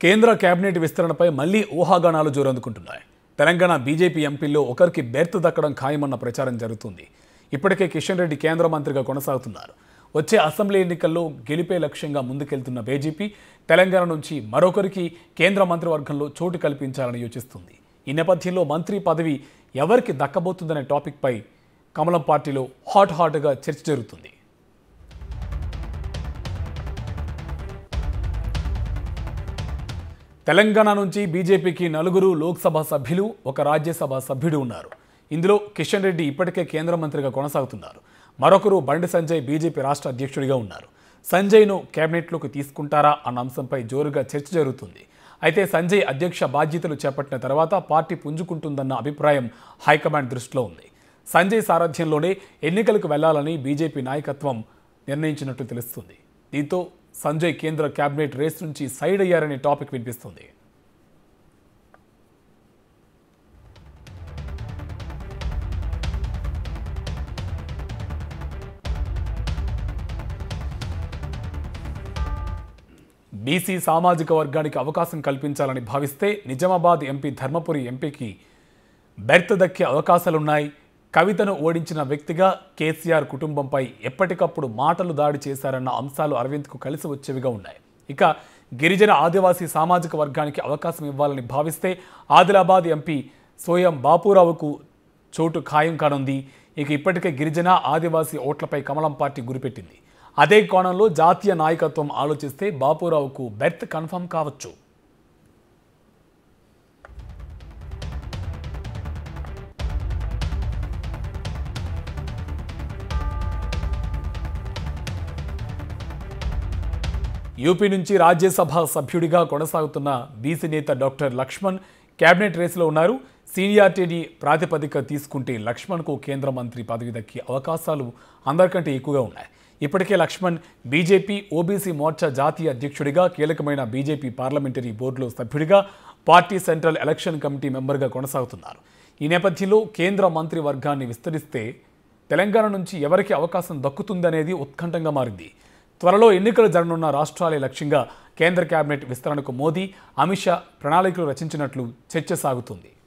కేంద్ర కేబినెట్ విస్తరణపై మళ్లీ ఊహాగానాలు జోరందుకుంటున్నాయి తెలంగాణ బీజేపీ ఎంపీల్లో ఒకరికి బెర్త్ దక్కడం ఖాయమన్న ప్రచారం జరుగుతుంది ఇప్పటికే కిషన్ రెడ్డి కేంద్ర మంత్రిగా కొనసాగుతున్నారు వచ్చే అసెంబ్లీ ఎన్నికల్లో గెలిపే లక్ష్యంగా ముందుకెళ్తున్న బీజేపీ తెలంగాణ నుంచి మరొకరికి కేంద్ర మంత్రివర్గంలో చోటు కల్పించాలని యోచిస్తుంది ఈ నేపథ్యంలో మంత్రి పదవి ఎవరికి దక్కబోతుందనే టాపిక్పై కమలం పార్టీలో హాట్ హాట్గా చర్చ జరుగుతుంది తెలంగాణ నుంచి బీజేపీకి నలుగురు లోక్సభ సభ్యులు ఒక రాజ్యసభ సభ్యుడు ఉన్నారు ఇందులో కిషన్ రెడ్డి ఇప్పటికే కేంద్ర మంత్రిగా కొనసాగుతున్నారు మరొకరు బండి సంజయ్ బీజేపీ రాష్ట్ర అధ్యక్షుడిగా ఉన్నారు సంజయ్ను కేబినెట్లోకి తీసుకుంటారా అన్న అంశంపై జోరుగా చర్చ జరుగుతుంది అయితే సంజయ్ అధ్యక్ష బాధ్యతలు చేపట్టిన తర్వాత పార్టీ పుంజుకుంటుందన్న అభిప్రాయం హైకమాండ్ దృష్టిలో ఉంది సంజయ్ సారథ్యంలోనే ఎన్నికలకు వెళ్లాలని బీజేపీ నాయకత్వం నిర్ణయించినట్టు తెలుస్తుంది దీంతో సంజయ్ కేంద్ర కేబినెట్ రేస్ నుంచి సైడ్ అయ్యారనే టాపిక్ వినిపిస్తుంది బీసీ సామాజిక వర్గానికి అవకాశం కల్పించాలని భావిస్తే నిజామాబాద్ ఎంపీ ధర్మపురి ఎంపీకి బెర్త్ దక్కే అవకాశాలున్నాయి కవితను ఓడించిన వ్యక్తిగా కేసీఆర్ కుటుంబంపై ఎప్పటికప్పుడు మాటలు దాడి చేశారన్న అంశాలు అరవింద్కు కలిసి వచ్చేవిగా ఉన్నాయి ఇక గిరిజన ఆదివాసీ సామాజిక వర్గానికి అవకాశం ఇవ్వాలని భావిస్తే ఆదిలాబాద్ ఎంపీ సోయం బాపురావుకు చోటు ఖాయం కానుంది ఇక ఇప్పటికే గిరిజన ఆదివాసీ ఓట్లపై కమలం పార్టీ గురిపెట్టింది అదే కోణంలో జాతీయ నాయకత్వం ఆలోచిస్తే బాపురావుకు బెర్త్ కన్ఫర్మ్ కావచ్చు యూపీ నుంచి రాజ్యసభ సభ్యుడిగా కొనసాగుతున్న బీసీ నేత డాక్టర్ లక్ష్మణ్ కేబినెట్ రేసులో ఉన్నారు సీనియారిటీని ప్రాతిపదిక తీసుకుంటే లక్ష్మణ్కు కేంద్ర మంత్రి పదవి దక్కే అవకాశాలు అందరికంటే ఎక్కువగా ఉన్నాయి ఇప్పటికే లక్ష్మణ్ బీజేపీ ఓబీసీ మోర్చా జాతీయ అధ్యక్షుడిగా కీలకమైన బీజేపీ పార్లమెంటరీ బోర్డులో సభ్యుడిగా పార్టీ సెంట్రల్ ఎలక్షన్ కమిటీ మెంబర్గా కొనసాగుతున్నారు ఈ నేపథ్యంలో కేంద్ర మంత్రి వర్గాన్ని విస్తరిస్తే తెలంగాణ నుంచి ఎవరికి అవకాశం దక్కుతుందనేది ఉత్కంఠంగా మారింది త్వరలో ఎన్నికలు జరగనున్న రాష్ట్రాలే లక్ష్యంగా కేంద్ర కేబినెట్ విస్తరణకు మోదీ అమిత్ షా ప్రణాళికలు రచించినట్లు చర్చ సాగుతుంది